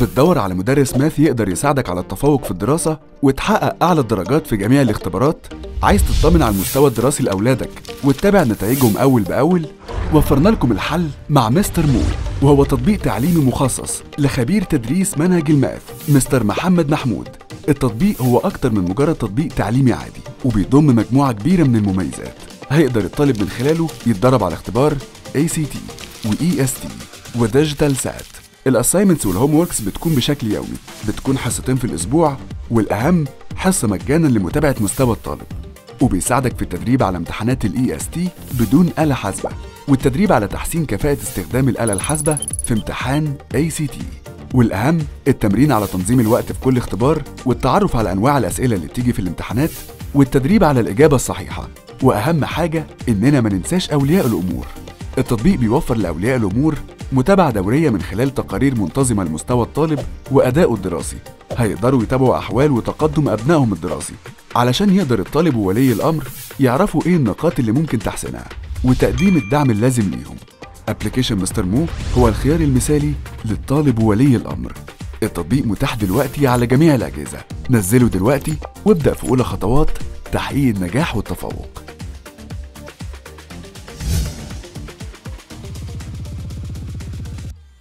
بتدور على مدرس ماث يقدر يساعدك على التفوق في الدراسة وتحقق أعلى الدرجات في جميع الاختبارات؟ عايز تطمن على المستوى الدراسي لأولادك وتتابع نتائجهم أول بأول؟ وفرنا لكم الحل مع مستر مو وهو تطبيق تعليمي مخصص لخبير تدريس منهج الماث مستر محمد محمود التطبيق هو أكتر من مجرد تطبيق تعليمي عادي وبيضم مجموعة كبيرة من المميزات هيقدر الطالب من خلاله يتدرب على اختبار ACT و EST وديجيتال سات الاساينمنتس والهوم وركس بتكون بشكل يومي بتكون حصتين في الاسبوع والاهم حصه مجانا لمتابعه مستوى الطالب وبيساعدك في التدريب على امتحانات الاي اس تي بدون آلة حاسبة والتدريب على تحسين كفاءة استخدام الآلة الحاسبة في امتحان اي سي تي والأهم التمرين على تنظيم الوقت في كل اختبار والتعرف على أنواع الأسئلة اللي بتيجي في الامتحانات والتدريب على الإجابة الصحيحة وأهم حاجة إننا ما ننساش أولياء الأمور التطبيق بيوفر لأولياء الأمور متابعة دورية من خلال تقارير منتظمة لمستوى الطالب وأدائه الدراسي هيقدروا يتابعوا أحوال وتقدم أبنائهم الدراسي علشان يقدر الطالب وولي الأمر يعرفوا إيه النقاط اللي ممكن تحسنها وتقديم الدعم اللازم ليهم ابلكيشن مستر مو هو الخيار المثالي للطالب وولي الأمر التطبيق متاح دلوقتي على جميع الأجهزة نزله دلوقتي وابدأ في أولى خطوات تحقيق النجاح والتفوق